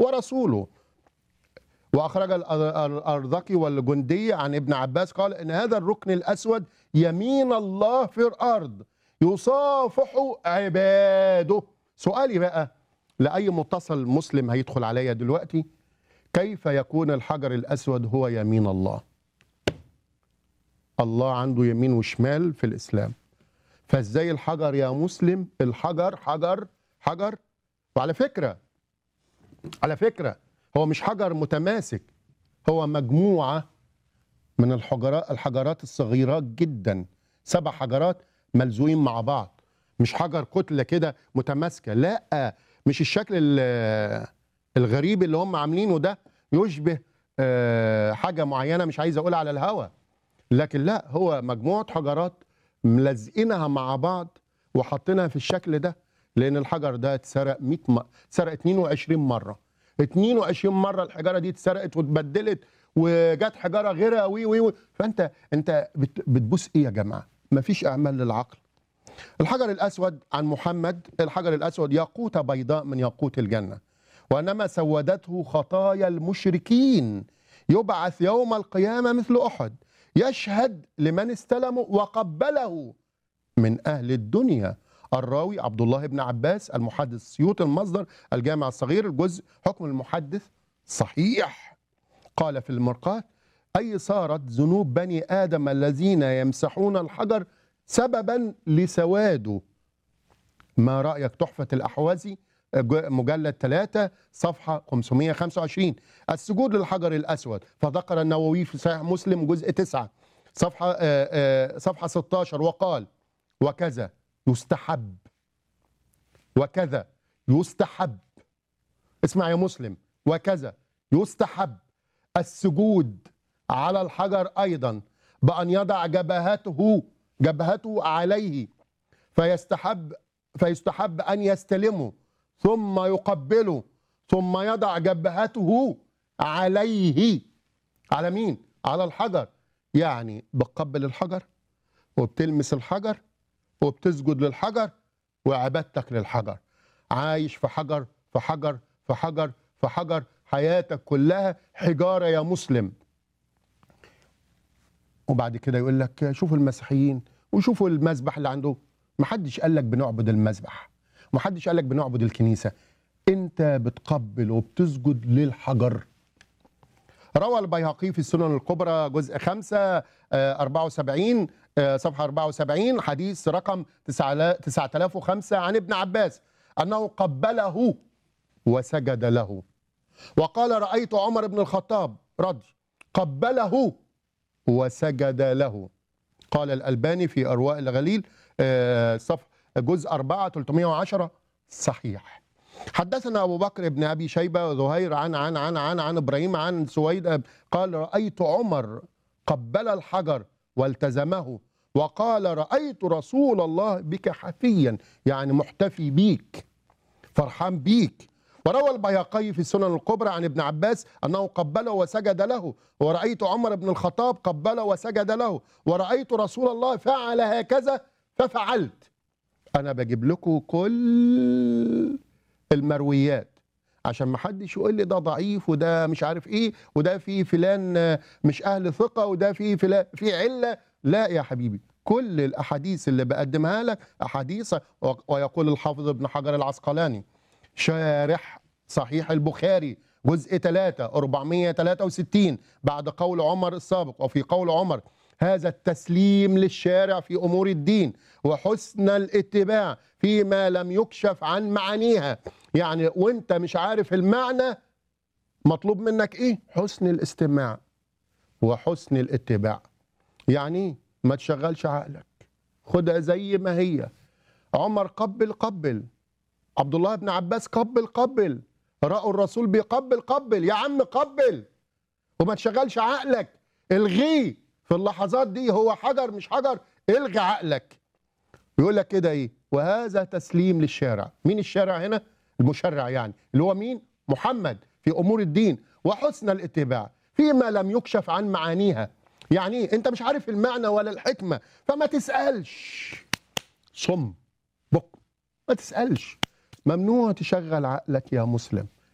ورسوله واخرج الأر- الارزقي والجندي عن ابن عباس قال ان هذا الركن الاسود يمين الله في الارض يصافح عباده سؤالي بقى لاي متصل مسلم هيدخل عليا دلوقتي كيف يكون الحجر الاسود هو يمين الله الله عنده يمين وشمال في الاسلام فازاي الحجر يا مسلم الحجر حجر حجر وعلى فكره على فكره هو مش حجر متماسك هو مجموعه من الحجرات الحجرات الصغيرات جدا سبع حجرات ملزوقين مع بعض مش حجر كتله كده متماسكه لا مش الشكل ال- الغريب اللي هم عاملينه ده يشبه آه، حاجه معينه مش عايز اقولها على الهوا لكن لا هو مجموعه حجرات ملزقينها مع بعض وحاطينها في الشكل ده لان الحجر ده اتسرق 100 م... اتسرق 22 مره 22 مره الحجاره دي اتسرقت واتبدلت وجت حجاره غيرها وي وي وي. فانت انت بت... بتبوس ايه يا جماعه مفيش اعمال للعقل الحجر الاسود عن محمد الحجر الاسود ياقوت بيضاء من ياقوت الجنه وانما سودته خطايا المشركين يبعث يوم القيامه مثل احد يشهد لمن استلمه وقبله من اهل الدنيا الراوي عبد الله بن عباس المحدث سيوط المصدر الجامع الصغير الجزء حكم المحدث صحيح قال في المرقاة أي صارت ذنوب بني آدم الذين يمسحون الحجر سببا لسواده ما رأيك تحفة الأحوازي ج- مجلد 3 صفحة 525 السجود للحجر الأسود فذكر النووي في صحيح مسلم جزء 9 صفحة آه، آه، صفحة 16 وقال وكذا يستحب وكذا يستحب اسمع يا مسلم وكذا يستحب السجود على الحجر ايضا بان يضع جبهته جبهته عليه فيستحب فيستحب ان يستلمه ثم يقبله ثم يضع جبهته عليه على مين على الحجر يعني بتقبل الحجر وبتلمس الحجر وبتسجد للحجر وعبادتك للحجر عايش في حجر في حجر في حجر في حجر حياتك كلها حجارة يا مسلم وبعد كده يقول لك شوفوا المسيحيين وشوفوا المذبح اللي عنده محدش قال لك بنعبد المذبح محدش قال لك بنعبد الكنيسة انت بتقبل وبتسجد للحجر روى البيهقي في السنن الكبرى جزء 5 آه، 74 آه، صفحة 74 حديث رقم 9005 عن ابن عباس أنه قبله وسجد له وقال رأيت عمر بن الخطاب رضي قبله وسجد له قال الألباني في أرواء الغليل آه، صف جزء 4 310 صحيح حدثنا أبو بكر بن أبي شيبة وزهير عن عن عن عن عن إبراهيم عن سويد قال رأيت عمر قبل الحجر والتزمه وقال رأيت رسول الله بك حفيا يعني محتفي بيك فرحان بيك وروى البياقي في السنن الكبرى عن ابن عباس انه قبله وسجد له ورأيت عمر بن الخطاب قبله وسجد له ورأيت رسول الله فعل هكذا ففعلت انا بجيب لكم كل المرويات عشان ما حدش يقول لي ده ضعيف وده مش عارف ايه وده في فلان آه، مش اهل ثقه وده في فلان في عله لا يا حبيبي كل الاحاديث اللي بقدمها لك احاديث و- ويقول الحافظ ابن حجر العسقلاني شارح صحيح البخاري جزء 3 463 بعد قول عمر السابق وفي قول عمر هذا التسليم للشارع في امور الدين وحسن الاتباع فيما لم يكشف عن معانيها يعني وانت مش عارف المعنى مطلوب منك ايه حسن الاستماع وحسن الاتباع يعني إيه؟ ما تشغلش عقلك خدها زي ما هي عمر قبل قبل عبد الله بن عباس قبل قبل رأوا الرسول بيقبل قبل يا عم قبل وما تشغلش عقلك الغيه في اللحظات دي هو حجر مش حجر الغي عقلك يقول لك كده ايه وهذا تسليم للشارع مين الشارع هنا المشرع يعني اللي هو مين محمد في امور الدين وحسن الاتباع فيما لم يكشف عن معانيها يعني ايه انت مش عارف المعنى ولا الحكمه فما تسالش صم بك ما تسالش ممنوع تشغل عقلك يا مسلم